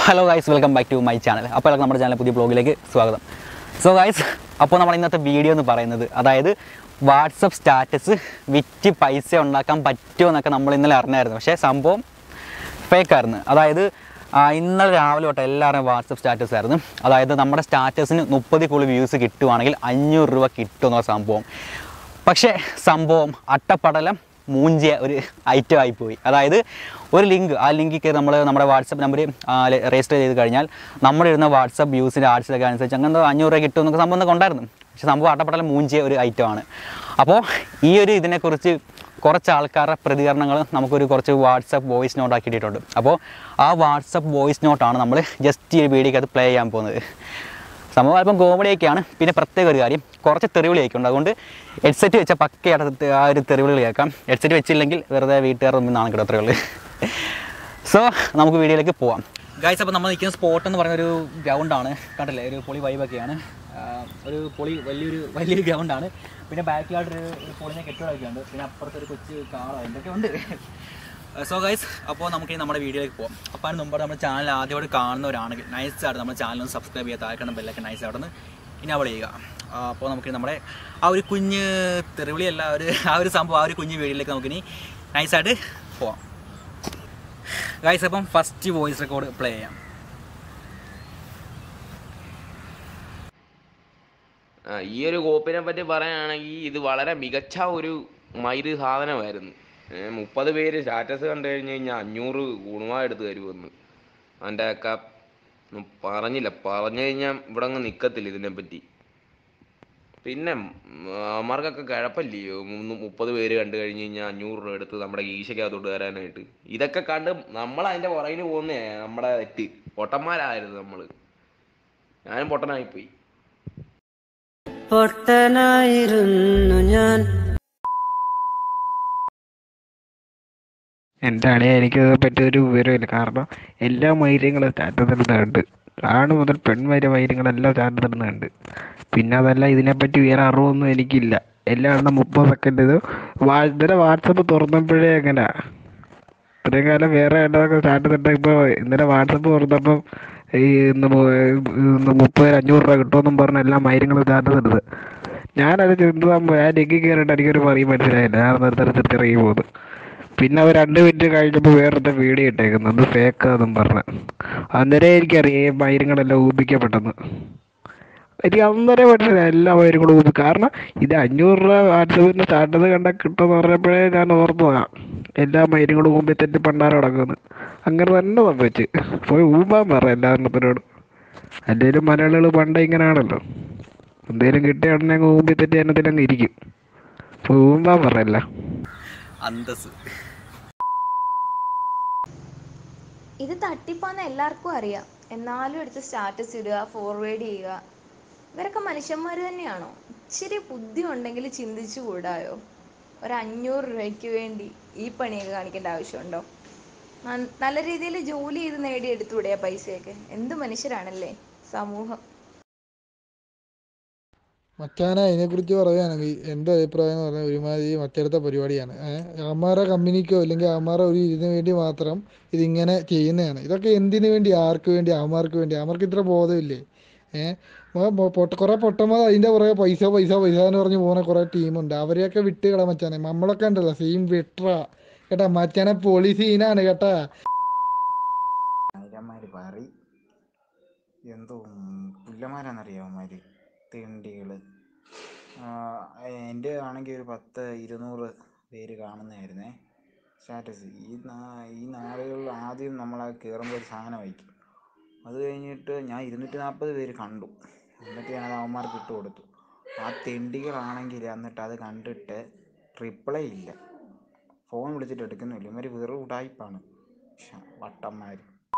hello guys welcome back to my channel അപ്പോൾ എല്ലാവർക്കും നമ്മുടെ ചാനൽ പുതിയ ബ്ലോഗിലേക്ക് സ്വാഗതം സോ ഗൈസ് അപ്പോൾ നമ്മൾ ഇന്നത്തെ വീഡിയോ എന്ന് പറയുന്നത് അതായത് വാട്സപ്പ് സ്റ്റാറ്റസ് വിറ്റ് പൈസ ഉണ്ടാക്കാൻ പറ്റുമോ എന്നൊക്കെ നമ്മൾ ഇന്നലെ അറിഞ്ഞായിരുന്നു പക്ഷേ സംഭവം ഫേക്കായിരുന്നു അതായത് ആ, ഇന്നലെ രാവിലെ തൊട്ട് എല്ലാവരും വാട്സപ്പ് സ്റ്റാറ്റസ് ആയിരുന്നു അതായത് നമ്മുടെ സ്റ്റാറ്റസിന് മുപ്പത് കൂടുതൽ വ്യൂസ് കിട്ടുവാണെങ്കിൽ അഞ്ഞൂറ് രൂപ കിട്ടുമെന്ന സംഭവം പക്ഷേ സംഭവം അട്ടപ്പടലം മൂഞ്ചിയ ഒരു ഐറ്റം ആയിപ്പോയി അതായത് ഒരു ലിങ്ക് ആ ലിങ്കിൽ കയറി നമ്മൾ നമ്മുടെ വാട്സപ്പ് നമ്പർ രജിസ്റ്റർ ചെയ്ത് കഴിഞ്ഞാൽ നമ്മുടെ ഇരുന്ന വാട്സപ്പ് വ്യൂസിൻ്റെ ആർട്സിലൊക്കെ അനുസരിച്ച് അങ്ങനെ അഞ്ഞൂറ് രൂപ കിട്ടും എന്നൊക്കെ സംഭവം ഒക്കെ ഉണ്ടായിരുന്നു പക്ഷേ സംഭവം അട്ടപ്പടലം മൂഞ്ചിയ ഒരു ഐറ്റമാണ് അപ്പോൾ ഈ ഒരു ഇതിനെക്കുറിച്ച് കുറച്ച് ആൾക്കാരുടെ പ്രതികരണങ്ങൾ നമുക്കൊരു കുറച്ച് വാട്സപ്പ് വോയിസ് നോട്ട് ആക്കിയിട്ടുണ്ട് അപ്പോൾ ആ വാട്സപ്പ് വോയിസ് നോട്ടാണ് നമ്മൾ ജസ്റ്റ് ഈ വീഡിയോക്ക് അത് പ്ലേ ചെയ്യാൻ പോകുന്നത് സംഭവം അല്പം കോമഡിയൊക്കെയാണ് പിന്നെ പ്രത്യേക ഒരു കാര്യം കുറച്ച് തെറിവിളിയൊക്കെ ഉണ്ട് അതുകൊണ്ട് ഹെഡ്സെറ്റ് വെച്ച പക്കയായിട്ട് ആ ഒരു തെറിവിളി കേൾക്കാം ഹെഡ്സെറ്റ് വെച്ചില്ലെങ്കിൽ വെറുതെ വീട്ടുകാർ മുമ്പിൽ നാളെ കിട്ടും അത്രയുള്ളൂ സോ നമുക്ക് വീഡിയോയിലേക്ക് പോവാം ഗൈസ് അപ്പോൾ നമ്മൾ നിൽക്കുന്ന സ്പോട്ട് എന്ന് പറയുന്ന ഒരു ഗ്രൗണ്ടാണ് കണ്ടില്ലേ ഒരു പൊളി വൈബൊക്കെയാണ് ഒരു പൊളി വലിയൊരു വലിയൊരു ഗ്രൗണ്ടാണ് പിന്നെ ബാക്കിലായിട്ട് ഒരു ഒരു പൊളിനെ കെട്ടിടമൊക്കെ ഉണ്ട് പിന്നെ അപ്പുറത്ത് ഒരു കൊച്ചു കാളോ എന്തൊക്കെ ഉണ്ട് സോ ഗൈസ് അപ്പോൾ നമുക്ക് ഇനി നമ്മുടെ വീഡിയോയിലേക്ക് പോകാം അപ്പോൾ അതിന് മുമ്പ് നമ്മുടെ ചാനൽ ആദ്യമായിട്ട് കാണുന്നവരാണെങ്കിൽ നൈസായിട്ട് നമ്മുടെ ചാനൽ ഒന്ന് സബ്സ്ക്രൈബ് ചെയ്യാൻ താഴ്ക്കണം ബെല്ലൊക്കെ നൈസ് അവിടെ നിന്ന് ഇനാബിൾ ചെയ്യുക ആ, അപ്പോൾ നമുക്ക് നമ്മുടെ ആ ഒരു കുഞ്ഞ് തെറിവിളിയല്ല ഒരു ആ ഒരു സംഭവം ആ ഒരു കുഞ്ഞ് വീഡിയോയിലേക്ക് നമുക്കിനി നൈസായിട്ട് പോവാം ഗൈസ് അപ്പം ഫസ്റ്റ് വോയിസ് റെക്കോർഡ് പ്ലേ ചെയ്യാം ആ, ഈ ഒരു കോപ്പിനെ പറ്റി പറയുകയാണെങ്കിൽ ഇത് വളരെ മികച്ച ഒരു മയിര് സാധനമായിരുന്നു ഏ, മുപ്പത് പേര് സ്റ്റാറ്റസ് കണ്ടു കഴിഞ്ഞ് കഴിഞ്ഞാൽ അഞ്ഞൂറ് ഗുണമാ എടുത്ത് തരുമെന്ന് അവൻ്റെ ഒക്കെ ഒന്നും പറഞ്ഞില്ല പറഞ്ഞു കഴിഞ്ഞാൽ ഇവിടെ അങ്ങ് നിൽക്കത്തില്ല ഇതിനെപ്പറ്റി പിന്നെ ഉം, അവന്മാർക്കൊക്കെ കിഴപ്പല്ലയോ മൂന്ന് മുപ്പത് പേര് കണ്ടു കഴിഞ്ഞ് കഴിഞ്ഞാൽ അഞ്ഞൂറ് രൂപ എടുത്ത് നമ്മുടെ ഗീശയ്ക്കകത്തോട്ട് തരാനായിട്ട് ഇതൊക്കെ കണ്ട് നമ്മൾ അതിൻ്റെ പുറകിന് പോകുന്നേ നമ്മുടെ തെറ്റ് പൊട്ടന്മാരായിരുന്നു നമ്മൾ ഞാനും പൊട്ടനായിപ്പോയി പൊട്ടനായിരുന്നു ഞാൻ എൻ്റെ അളിയ എനിക്കത് പറ്റിയൊരു വിവരമില്ല കാരണം എല്ലാ മൈര്യങ്ങളും സ്റ്റാറ്റസ് ഇടുന്നുണ്ട് ആണ് മുതൽ പെൺമൈര മൈര്യങ്ങളെല്ലാം സ്റ്റാറ്റസ് ഇടുന്നുണ്ട് പിന്നെ അതല്ല ഇതിനെപ്പറ്റി വേറെ അറിവൊന്നും എനിക്കില്ല എല്ലാം എണ്ണം മുപ്പത് സെക്കൻഡ് ഇത് വാ ഇന്നലെ വാട്സപ്പ് തുറന്നപ്പോഴേ എങ്ങനെ ഇത്രയും കാലം വേറെ എന്നതൊക്കെ സ്റ്റാറ്റസ് ഇട്ട ഇപ്പോൾ ഇന്നലെ വാട്സപ്പ് തുറന്നപ്പം ഈ ഇന്ന് മു- ഇന്ന് മുപ്പത് അഞ്ഞൂറ് രൂപ കിട്ടുമെന്നും പറഞ്ഞ എല്ലാ മൈര്യങ്ങളും സ്റ്റാറ്റസ് ഇട്ടത് ഞാനത് ചിന്ത ഞാൻ ഡിഗ്രി കയറിയിട്ട് എനിക്കൊരു പറയും മനസ്സിലായില്ല ഞാൻ നിർത്തി തിരിച്ചിറങ്ങി പോകുന്നു പിന്നെ അവർ രണ്ട് മിനിറ്റ് കഴിഞ്ഞപ്പോൾ വേറൊരു വീഡിയോ ഇട്ടേക്കുന്നത് അത് ഫേക്കാന്നും പറഞ്ഞ് അന്നേരം എനിക്കറിയാം ഈ മൈരങ്ങളെല്ലാം ഊപിക്കപ്പെട്ടെന്ന് എനിക്ക് അന്നേരം മനസ്സിലായി എല്ലാ മൈരും കൂടെ ഊപി കാരണം ഇത് അഞ്ഞൂറ് രൂപ വാട്സപ്പിൻ്റെ സ്റ്റാറ്റസ് കണ്ടാൽ കിട്ടുമെന്ന് പറഞ്ഞപ്പോഴേ ഞാൻ ഓർത്തതാ എല്ലാ മൈരും കൂടെ ഊമ്പി തെറ്റി പണ്ടാരം അടക്കുന്നു അങ്ങനെ തന്നെ സംഭവിച്ച് പോയി ഊമ്പാൻ പറ എല്ലാ എണ്ണത്തിനോട് അല്ലേലും മലയാളികൾ പണ്ട് ഇങ്ങനെയാണല്ലോ എന്തേലും കിട്ടിയ ഉടനെ അങ്ങ് ഊമ്പി തെറ്റി എണ്ണത്തിലങ്ങ് ഇരിക്കും പോയി ഊമ്പാൻ പറയല്ല അന്തസ് ഇത് തട്ടിപ്പാന്ന് എല്ലാവർക്കും അറിയാം എന്നാലും എടുത്ത് സ്റ്റാറ്റസ് ഇടുക ഫോർവേഡ് ചെയ്യുക ഇവരൊക്കെ മനുഷ്യന്മാർ തന്നെയാണോ ഇച്ചിരി ബുദ്ധി ഉണ്ടെങ്കിൽ ചിന്തിച്ചു കൂടായോ ഒരു അഞ്ഞൂറ് രൂപയ്ക്ക് വേണ്ടി ഈ പണിയൊക്കെ കാണിക്കേണ്ട ആവശ്യമുണ്ടോ നൻ- നല്ല രീതിയിൽ ജോലി ചെയ്ത് നേടിയെടുത്തൂടെ ആ പൈസയൊക്കെ എന്ത് മനുഷ്യരാണല്ലേ സമൂഹം മച്ചാനെ അതിനെക്കുറിച്ച് പറയുകയാണെങ്കിൽ എൻ്റെ അഭിപ്രായം എന്ന് പറഞ്ഞാൽ ഒരുമാതിരി മറ്റടുത്ത പരിപാടിയാണ് ഏഹ് അമ്മാരെ കമ്പനിക്കോ അല്ലെങ്കിൽ അമ്മാരെ ഒരു ഇതിന് വേണ്ടി മാത്രം ഇതിങ്ങനെ ചെയ്യുന്നതാണ് ഇതൊക്കെ എന്തിനു വേണ്ടി ആർക്ക് വേണ്ടി അവന്മാർക്ക് വേണ്ടി അവന്മാർക്ക് ഇത്ര ബോധമില്ലേ ഏഹ് പൊട്ട കുറേ പൊട്ടന്മാർ അതിൻ്റെ പുറകെ പൈസ പൈസ പൈസ എന്ന് പറഞ്ഞ് പോകുന്ന കുറേ ടീമുണ്ട് അവരെയൊക്കെ വിട്ട് കള മച്ചാനെ നമ്മളൊക്കെ ഉണ്ടല്ലോ സെയിം വിട്ര കേട്ടാ മച്ചാനെ പൊളി സീനാണ് കേട്ടാ നായകന്മാർ പാറി എന്തോ പുല്ലന്മാരാണെന്നറിയാം അവന്മാർ തിണ്ടികൾ എൻ്റെ ആണെങ്കിൽ ഒരു പത്ത് ഇരുന്നൂറ് പേര് കാണുന്നതായിരുന്നേ സ്റ്റാറ്റസ് ഈ നാ- ഈ നാളുകളിൽ ആദ്യം നമ്മൾ കയറുമ്പോൾ ഒരു സാധനം വയ്ക്കും അത് കഴിഞ്ഞിട്ട് ഞാൻ ഇരുന്നൂറ്റി നാൽപ്പത് പേര് കണ്ടു എന്നിട്ട് ഞാനത് അവന്മാർക്ക് ഇട്ട് കൊടുത്തു ആ തെണ്ടികളാണെങ്കിൽ എന്നിട്ട് അത് കണ്ടിട്ട് റിപ്ലൈ ഇല്ല ഫോൺ വിളിച്ചിട്ട് എടുക്കുന്നില്ല ഇവർ വെറും ഉടായിപ്പാണ് വട്ടന്മാർ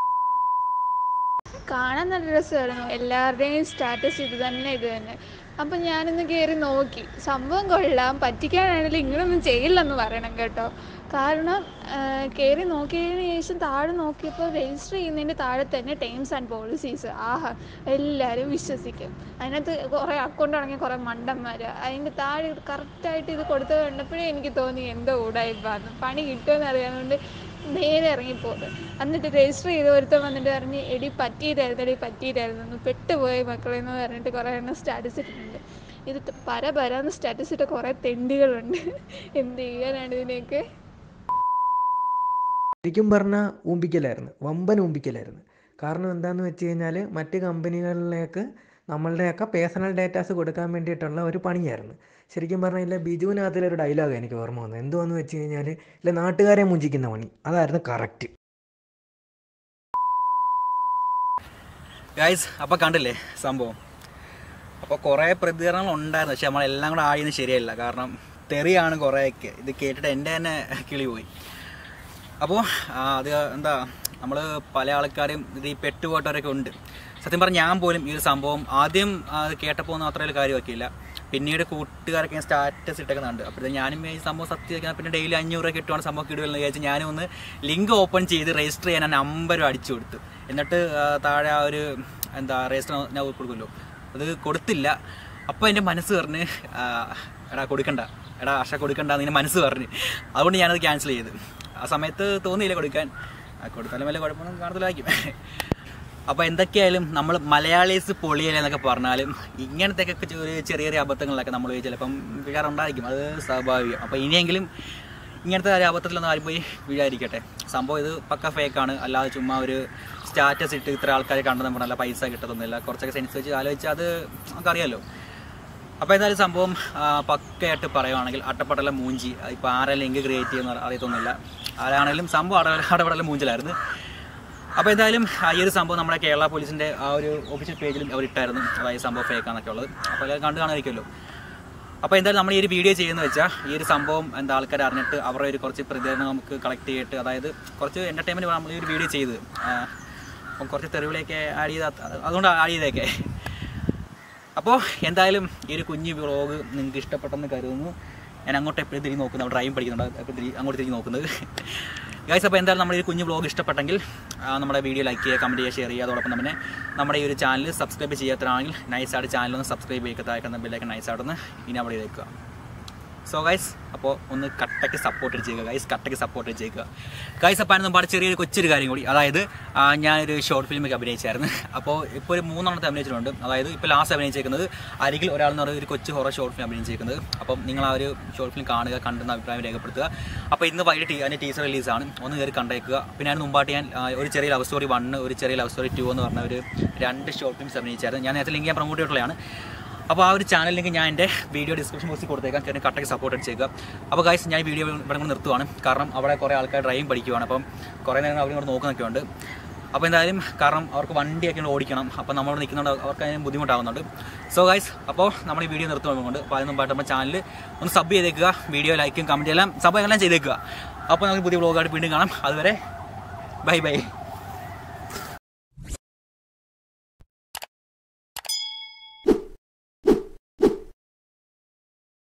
കാണാൻ നല്ല രസമായിരുന്നു എല്ലാവരുടെയും സ്റ്റാറ്റസ് ഇത് തന്നെ ഇത് തന്നെ അപ്പം ഞാനൊന്ന് കയറി നോക്കി സംഭവം കൊള്ളാം പറ്റിക്കാനാണെങ്കിലും ഇങ്ങനൊന്നും ചെയ്യില്ലെന്ന് പറയണം കേട്ടോ കാരണം കയറി നോക്കിയതിന് ശേഷം താഴെ നോക്കിയപ്പോൾ രജിസ്റ്റർ ചെയ്യുന്നതിൻ്റെ താഴെ തന്നെ ടേംസ് ആൻഡ് പോളിസീസ് ആഹാ എല്ലാവരും വിശ്വസിക്കും അതിനകത്ത് കുറേ അക്കൗണ്ട് തുടങ്ങിയ കുറേ മണ്ടന്മാർ അതിൻ്റെ താഴെ കറക്റ്റായിട്ട് ഇത് കൊടുത്തത് കണ്ടപ്പോഴേ എനിക്ക് തോന്നി എന്തോ ഉടായിപ്പാന്ന് പണി കിട്ടുമെന്ന് അറിയാവുന്നതുകൊണ്ട് നേരെ ഇറങ്ങിപ്പോകുന്നത് എന്നിട്ട് രജിസ്റ്റർ ചെയ്ത് ഒരുത്തൻ വന്നിട്ട് പറഞ്ഞ് എടി പറ്റിയിട്ടായിരുന്നു എടി പറ്റിയിട്ടായിരുന്നു പെട്ടുപോയി മക്കളെ എന്ന് പറഞ്ഞിട്ട് കുറേ എണ്ണം സ്റ്റാറ്റസ് ഇട്ടിട്ടുണ്ട് ഇത് ത- പര പരാന്ന് സ്റ്റാറ്റസ് ഇട്ട കുറേ തെണ്ടികളുണ്ട് എന്ത് ചെയ്യാനാണ് ഇതിനെയൊക്കെ ശരിക്കും പറഞ്ഞാൽ ഊമ്പിക്കലായിരുന്നു വമ്പൻ ഊമ്പിക്കലായിരുന്നു കാരണം എന്താണെന്ന് വെച്ച് കഴിഞ്ഞാൽ മറ്റ് കമ്പനികളിലേക്ക് നമ്മളുടെയൊക്കെ പേഴ്സണൽ ഡേറ്റാസ് കൊടുക്കാൻ വേണ്ടിയിട്ടുള്ള ഒരു പണിയായിരുന്നു ശരിക്കും പറഞ്ഞാൽ ഇല്ല ബിജുവിനകത്തിലൊരു ഡയലോഗ് എനിക്ക് ഓർമ്മ വന്നത് എന്തുവാന്ന് വെച്ച് കഴിഞ്ഞാൽ ഇല്ല നാട്ടുകാരെ മുഞ്ചിക്കുന്ന പണി അതായിരുന്നു കറക്റ്റ് ഗൈസ് അപ്പോൾ കണ്ടില്ലേ സംഭവം അപ്പോൾ കുറേ പ്രതികരണങ്ങൾ ഉണ്ടായിരുന്നു പക്ഷെ നമ്മളെല്ലാം കൂടെ ആടിയെന്ന് ശരിയല്ല കാരണം തെറിയാണ് കുറേയൊക്കെ ഇത് കേട്ടിട്ട് എൻ്റെ തന്നെ കിളി പോയി അപ്പോൾ അത് എന്താ നമ്മൾ പല ആൾക്കാരും ഇത് ഈ പെട്ടുപോട്ടവരൊക്കെ ഉണ്ട് സത്യം പറഞ്ഞാൽ ഞാൻ പോലും ഈ ഒരു സംഭവം ആദ്യം ആ, അത് കേട്ടപ്പോൾ ഒന്നും അത്ര ഒരു കാര്യമാക്കിയില്ല പിന്നീട് കൂട്ടുകാരൊക്കെ ഞാൻ സ്റ്റാറ്റസ് ഇട്ടേക്കുന്നുണ്ട് അപ്പോൾ ഞാനും ഈ സംഭവം സത്യം പിന്നെ ഡെയിലി അഞ്ഞൂറ് രൂപ കിട്ടുവാണ് സംഭവം കിടുവെന്ന് വിചാരിച്ച് ഞാനും ഒന്ന് ലിങ്ക് ഓപ്പൺ ചെയ്ത് രജിസ്റ്റർ ചെയ്യാൻ ഞാൻ നമ്പരും അടിച്ചു കൊടുത്തു എന്നിട്ട് ആ, താഴെ ആ ഒരു എന്താ രജിസ്റ്റർ ഞാൻ കൊടുക്കുമല്ലോ അത് കൊടുത്തില്ല അപ്പോൾ എൻ്റെ മനസ്സ് പറഞ്ഞ് ആ, എടാ കൊടുക്കണ്ട എടാ ആശ കൊടുക്കണ്ട എന്ന് എൻ്റെ മനസ്സ് പറഞ്ഞ് അതുകൊണ്ട് ഞാനത് ക്യാൻസൽ ചെയ്ത് ആ സമയത്ത് തോന്നിയില്ല കൊടുക്കാൻ ആ, കൊടുത്താലും വല്ല കുഴപ്പമൊന്നും കാണത്തില്ലായിരിക്കും അപ്പോൾ എന്തൊക്കെയായാലും നമ്മൾ മലയാളീസ് പൊളിയല്ലേ എന്നൊക്കെ പറഞ്ഞാലും ഇങ്ങനത്തെ ഒക്കെ ഒരു ചെറിയ ചെറിയ അബദ്ധങ്ങളിലൊക്കെ നമ്മൾ ചിലപ്പം വീഴാറുണ്ടായിരിക്കും അത് സ്വാഭാവികം അപ്പോൾ ഇനിയെങ്കിലും ഇങ്ങനത്തെ ഒരു അബദ്ധത്തിലൊന്നും ആരും പോയി വീഴാതിരിക്കട്ടെ സംഭവം ഇത് പക്ക ഫേക്കാണ് അല്ലാതെ ചുമ്മാ ഒരു സ്റ്റാറ്റസ് ഇട്ട് ഇത്ര ആൾക്കാരെ കണ്ടെന്ന് പറഞ്ഞാൽ പൈസ കിട്ടത്തൊന്നുമില്ല കുറച്ചൊക്കെ സെൻസ് വെച്ച് ആലോചിച്ച് അത് നമുക്കറിയാലോ അപ്പോൾ എന്തായാലും സംഭവം ആ, പക്കയായിട്ട് പറയുവാണെങ്കിൽ അട്ടപ്പടല മൂഞ്ചി ഇപ്പോൾ ആരെ ലിങ്ക് ക്രിയേറ്റ് ചെയ്യുന്ന അറിയത്തൊന്നുമില്ല ആരാണെങ്കിലും സംഭവം അട അടപടല മൂഞ്ചിലായിരുന്നു അപ്പോൾ എന്തായാലും ആ ഈ ഒരു സംഭവം നമ്മുടെ കേരള പോലീസിൻ്റെ ആ ഒരു ഒഫീഷ്യൽ പേജിലും അവർ ഇട്ടായിരുന്നു അതായത് സംഭവം ഫേക്കാന്നൊക്കെ ഉള്ളത് അപ്പോൾ എല്ലാവരും കണ്ടു കാണുമായിരിക്കുമല്ലോ അപ്പോൾ എന്തായാലും നമ്മൾ ഈ ഒരു വീഡിയോ ചെയ്യുന്നത് വെച്ചാൽ ഈ ഒരു സംഭവം എന്താ ആൾക്കാർ അറിഞ്ഞിട്ട് അവരുടെ ഒരു കുറച്ച് പ്രതികരണം നമുക്ക് കളക്ട് ചെയ്തിട്ട് അതായത് കുറച്ച് എൻ്റർടൈൻമെൻറ്റ് നമ്മൾ ഈ ഒരു വീഡിയോ ചെയ്ത് ആ, അപ്പം കുറച്ച് തെരുവിലേക്ക് ആഡ് ചെയ്ത അതുകൊണ്ട് ആഡ് ചെയ്തേക്കെ അപ്പോൾ എന്തായാലും ഈ ഒരു കുഞ്ഞു വ്ളോഗ് നിങ്ങൾക്ക് ഇഷ്ടപ്പെട്ടെന്ന് കരുതുന്നു ഞാൻ അങ്ങോട്ട് എപ്പോഴും തിരിഞ്ഞ് നോക്കുന്നത് അവിടെ ഡ്രൈവ് പഠിക്കുന്നുണ്ട് എപ്പോഴും തിരി അങ്ങോട്ട് തിരിഞ്ഞ് നോക്കുന്നത് ഗൈസ് അപ്പോൾ എന്തായാലും നമ്മുടെ ഈ കുഞ്ഞു വ്ളോഗ് ഇഷ്ടപ്പെട്ടെങ്കിൽ ആ, നമ്മുടെ വീഡിയോ ലൈക്ക് ചെയ്യുക കമൻറ്റ് ചെയ്യുക ഷെയർ ചെയ്യുക അതോടൊപ്പം തന്നെ നമ്മുടെ ഈ ഒരു ചാനൽ സബ്സ്ക്രൈബ് ചെയ്യാത്തതാണെങ്കിൽ നൈസായിട്ട് ചാനൽ ഒന്ന് സബ്സ്ക്രൈബ് ചെയ്യുക താഴെ ബില്ലേക്ക് നൈസായിട്ടൊന്ന് ഇനി അവിടെ ചെയ്തേക്കുക സോ ഗൈസ് അപ്പോൾ ഒന്ന് കട്ടയ്ക്ക് സപ്പോർട്ട് ചെയ്യുക ഗൈസ് കട്ടയ്ക്ക് സപ്പോർട്ട് ചെയ്യുക ഗൈസ് അപ്പോൾ അതിന് പാട് ചെറിയൊരു കൊച്ചൊരു കാര്യം കൂടി അതായത് ആ, ഞാനൊരു ഷോർട്ട് ഫിലിമൊക്കെ അഭിനയിച്ചായിരുന്നു അപ്പോൾ ഇപ്പോൾ ഒരു മൂന്നെണ്ണത്തെ അഭിനയിച്ചിട്ടുണ്ട് അതായത് ഇപ്പോൾ ലാസ്റ്റ് അഭിനയിച്ചേക്കുന്നത് അരികിൽ ഒരാൾ എന്ന് പറയുന്ന ഒരു കൊച്ചു ഹൊറർ ഷോർട്ട് ഫിലിം അഭിനയിച്ചേക്കുന്നത് അപ്പം നിങ്ങൾ ആ ഒരു ഷോർട്ട് ഫിലിം കാണുക കണ്ടെന്ന അഭിപ്രായം രേഖപ്പെടുത്തുക അപ്പോൾ ഇന്ന് വൈകിട്ട് അതിൻ്റെ ടീസർ റിലീസാണ് ഒന്ന് കയറി കണ്ടേക്കുക പിന്നെ അതിന് മുമ്പായിട്ട് ഞാൻ ആ, ഒരു ചെറിയ ലവ് സ്റ്റോറി വണ്ണ് ഒരു ചെറിയ ലവ് സ്റ്റോറി ടു എന്ന് പറഞ്ഞ ഒരു രണ്ട് ഷോർട്ട് ഫിലിംസ് അഭിനയിച്ചായിരുന്നു ഞാൻ നേരത്തെ ലിങ്ക് ഞാൻ പ്രൊമോട്ട് ചെയ്തിട്ടുള്ളതാണ് അപ്പോൾ ആ ഒരു ചാനൽ ലിങ്ക് ഞാൻ എൻ്റെ വീഡിയോ ഡിസ്ക്രിപ്ഷൻ ബോക്സിൽ കൊടുത്തേക്കാം ചേട്ടൻ കട്ടയ്ക്ക് സപ്പോർട്ട് അടിച്ചേക്കുക അപ്പോൾ ഗൈസ് ഞാൻ ഈ വീഡിയോ ഇവിടെ കൊണ്ട് നിർത്തുവാണ് കാരണം അവിടെ കുറേ ആൾക്കാർ ഡ്രൈവിംഗ് പഠിക്കുവാണ് അപ്പം കുറേ നേരം അവരും കൂടെ നോക്കുന്നൊക്കെ ഉണ്ട് അപ്പോൾ എന്തായാലും കാരണം അവർക്ക് വണ്ടിയൊക്കെ ഓടിക്കണം അപ്പോൾ നമ്മളോട് നിൽക്കുന്നുണ്ട് അവർക്ക് അതിന് ബുദ്ധിമുട്ടാകുന്നുണ്ട് സോ ഗൈസ് അപ്പോൾ നമ്മൾ ഈ വീഡിയോ നിർത്തുന്നുണ്ട് അപ്പോൾ അതിന് മുമ്പായിട്ട് നമ്മുടെ ചാനൽ ഒന്ന് സബ് ചെയ്തേക്കുക വീഡിയോ ലൈക്കും കമൻറ്റ് എല്ലാം സബ് എല്ലാം ചെയ്തേക്കുക അപ്പോൾ നമുക്ക് പുതിയ വ്ളോഗായിട്ട് വീണ്ടും കാണാം അതുവരെ ബൈ ബൈ